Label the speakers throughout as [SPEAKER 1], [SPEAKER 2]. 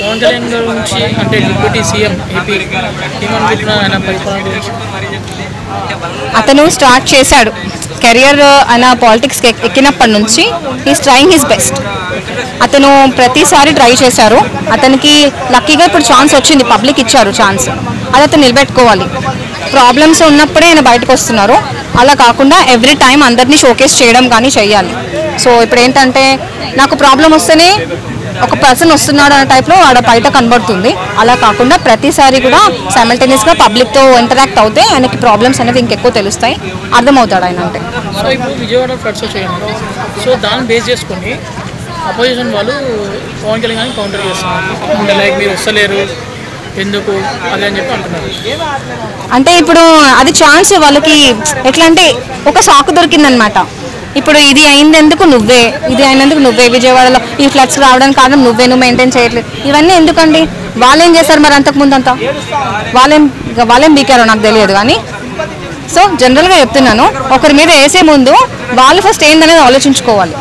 [SPEAKER 1] పవన్ కళ్యాణ్ గారి గురించి అంటే డిప్యూటీ సీఎం ఏపీ ఏమనుకుంటున్నారు ఆయన పరిపాలన గురించి
[SPEAKER 2] అతను స్టార్ట్ చేశాడు కెరియర్ ఆయన పాలిటిక్స్కి ఎక్కినప్పటి నుంచి ఈస్ ట్రయింగ్ హిస్ బెస్ట్ అతను ప్రతిసారి ట్రై చేశారు అతనికి లక్కీగా ఇప్పుడు ఛాన్స్ వచ్చింది పబ్లిక్ ఇచ్చారు ఛాన్స్ అది అతను నిలబెట్టుకోవాలి ప్రాబ్లమ్స్ ఉన్నప్పుడే ఆయన బయటకు వస్తున్నారు అలా కాకుండా ఎవ్రీ టైం అందరినీ షోకేస్ చేయడం కానీ చెయ్యాలి సో ఇప్పుడు ఏంటంటే నాకు ప్రాబ్లం వస్తేనే ఒక పర్సన్ వస్తున్నాడు అనే టైప్లో ఆడ బయట కనబడుతుంది అలా కాకుండా ప్రతిసారి కూడా సైమల్టేనియస్గా పబ్లిక్తో ఇంటరాక్ట్ అవుతే ఆయనకి ప్రాబ్లమ్స్ అనేవి ఇంకెక్కువ తెలుస్తాయి అర్థమవుతాడు ఆయన అంటే
[SPEAKER 1] సో ఇప్పుడు విజయవాడ ఫ్లడ్స్ వచ్చాయండి సో దాన్ని బేస్ చేసుకొని అపోజిషన్ వాళ్ళు పవన్ కళ్యాణ్ గారిని కౌంటర్ చేస్తున్నారు అంటే లైక్ మీరు వస్తలేరు ఎందుకు అదే అని చెప్పి అంటున్నారు
[SPEAKER 2] అంటే ఇప్పుడు అది ఛాన్స్ వాళ్ళకి ఎట్లా అంటే ఒక సాకు దొరికిందనమాట ఇప్పుడు ఇది అయినందుకు నువ్వే ఇది అయినందుకు నువ్వే విజయవాడలో ఈ ఫ్లడ్స్ రావడానికి కారణం నువ్వే నువ్వు మెయింటైన్ చేయట్లేదు ఇవన్నీ ఎందుకండి వాళ్ళేం చేశారు మరి అంతకుముందు అంతా వాళ్ళేం వాళ్ళేం బీకారో నాకు తెలియదు కానీ సో జనరల్గా చెప్తున్నాను ఒకరి మీద వేసే ముందు వాళ్ళు ఫస్ట్ ఏందనేది ఆలోచించుకోవాలి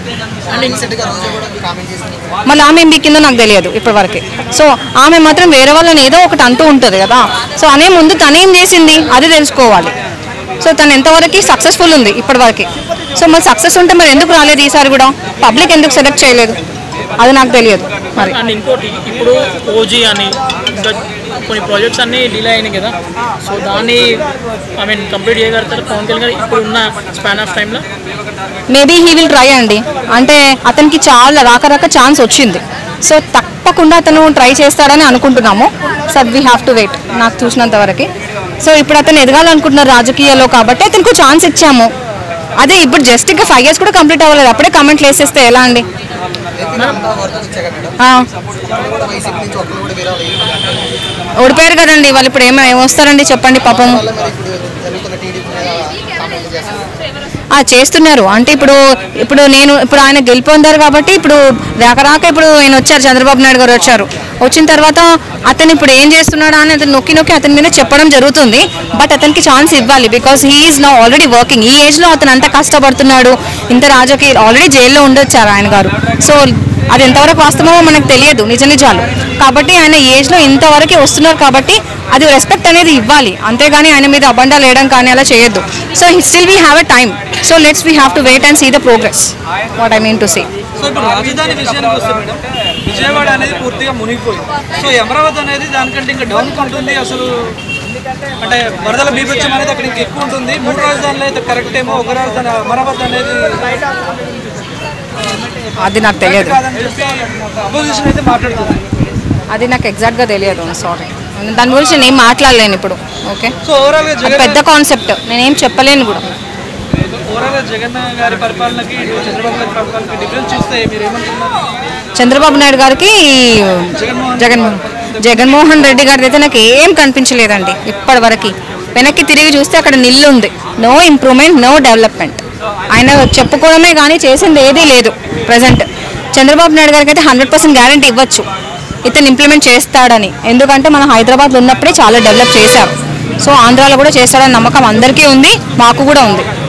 [SPEAKER 2] మళ్ళీ ఆమె ఏం బీకిందో నాకు తెలియదు ఇప్పటివరకు సో ఆమె మాత్రం వేరే వాళ్ళని ఏదో ఒకటి అంటూ ఉంటుంది కదా సో అనే ముందు తనేం చేసింది అది తెలుసుకోవాలి సో తను ఎంతవరకు సక్సెస్ఫుల్ ఉంది ఇప్పటివరకు సో మరి సక్సెస్ ఉంటే మరి ఎందుకు రాలేదు ఈసారి కూడా పబ్లిక్ ఎందుకు సెలెక్ట్ చేయలేదు అది నాకు తెలియదు మరి
[SPEAKER 1] అండ్ ఇంకోటి ఇప్పుడు ఓజీ అని ఇంకా కొన్ని ప్రాజెక్ట్స్ అన్నీ డిలే అయినాయి కదా సో దాన్ని ఐ మీన్ కంప్లీట్ చేయగలుగుతారు పవన్ కళ్యాణ్ గారు ఇప్పుడు ఉన్న స్పాన్ ఆఫ్ టైంలో
[SPEAKER 2] మేబీ హీ విల్ ట్రై అండి అంటే అతనికి చాలా రాక రాక ఛాన్స్ వచ్చింది సో తప్పకుండా అతను ట్రై చేస్తాడని అనుకుంటున్నాము sir we have to wait నాకు చూసినంత వరకు సో ఇప్పుడు అతను ఎదగాలనుకుంటున్నారు రాజకీయాల్లో కాబట్టి అతనికి ఛాన్స్ ఇచ్చాము అదే ఇప్పుడు జస్ట్ ఇంకా ఫైవ్ ఇయర్స్ కూడా కంప్లీట్ అవ్వలేదు అప్పుడే కమెంట్లు వేసేస్తే ఎలా అండి ఆ. ఓడిపోయారు కదండి వాళ్ళు ఇప్పుడు ఏమో ఏమొస్తారండి చెప్పండి పాపం ఆ చేస్తున్నారు అంటే ఇప్పుడు ఇప్పుడు నేను ఇప్పుడు ఆయన గెలిపొందారు కాబట్టి ఇప్పుడు రాక రాక ఇప్పుడు ఆయన వచ్చారు చంద్రబాబు నాయుడు గారు వచ్చారు వచ్చిన తర్వాత అతను ఇప్పుడు ఏం చేస్తున్నాడా అని అతను నొక్కి నొక్కి అతని మీద చెప్పడం జరుగుతుంది బట్ అతనికి ఛాన్స్ ఇవ్వాలి బికాస్ హీఈస్ నా ఆల్రెడీ వర్కింగ్ ఈ ఏజ్లో అతను అంత కష్టపడుతున్నాడు ఇంత రాజకీయ ఆల్రెడీ జైల్లో ఉండొచ్చారు ఆయన గారు సో అది ఎంతవరకు వాస్తవమో మనకు తెలియదు నిజ నిజాలు కాబట్టి ఆయన ఏజ్లో ఇంతవరకు వస్తున్నారు కాబట్టి అది రెస్పెక్ట్ అనేది ఇవ్వాలి అంతేగాని ఆయన మీద అబండాలు వేయడం కానీ అలా చేయొద్దు so still we have a time so let's we have to wait and see the progress what I mean to see
[SPEAKER 3] so ఇప్పుడు రాజధాని విషయానికి వస్తే మేడం విజయవాడ అనేది పూర్తిగా మునిగిపోయింది సో అమరావతి అనేది దానికంటే ఇంకా డౌన్ ఉంటుంది అసలు అంటే వరదల బీభత్సం అనేది అక్కడ ఇంకా ఎక్కువ ఉంటుంది మూడు రాజధానులు అయితే కరెక్ట్ ఏమో ఒక రాజధాని అమరావతి అనేది
[SPEAKER 2] అది నాకు తెలియదు
[SPEAKER 3] కాదని చెప్పి అపోజిషన్ అయితే మాట్లాడుతుంది
[SPEAKER 2] అది నాకు ఎగ్జాక్ట్గా తెలియదు సారీ దాని గురించి నేను మాట్లాడలేను ఇప్పుడు ఓకే
[SPEAKER 3] సో ఓవరాల్ గా
[SPEAKER 2] అది
[SPEAKER 3] జగన్
[SPEAKER 2] పెద్ద కాన్సెప్ట్ నేనేం చెప్పలేను కూడా
[SPEAKER 3] ఓవరాల్ గా జగన్ గారి పరిపాలనకి ఇటు చంద్రబాబు గారి పరిపాలనకి డిఫరెన్స్ చూస్తే మీరు ఏమంటున్నారు
[SPEAKER 2] చంద్రబాబు నాయుడు గారికి జగన్మోహన్ జగన్మోహన్ రెడ్డి గారిది అయితే నాకు ఏం కనిపించలేదండి ఇప్పటి వరకు వెనక్కి తిరిగి చూస్తే అక్కడ నిల్లు ఉంది నో ఇంప్రూవ్మెంట్ నో డెవలప్మెంట్ ఆయన చెప్పుకోవడమే కానీ చేసింది ఏదీ లేదు ప్రజెంట్ చంద్రబాబు నాయుడు గారికి అయితే హండ్రెడ్ పర్సెంట్ గ్యారంటీ ఇవ్వచ్చు ఇతను ఇంప్లిమెంట్ చేస్తాడని ఎందుకంటే మనం హైదరాబాద్లో ఉన్నప్పుడే చాలా డెవలప్ చేశారు సో ఆంధ్రాలో కూడా చేస్తాడని నమ్మకం అందరికీ ఉంది మాకు కూడా ఉంది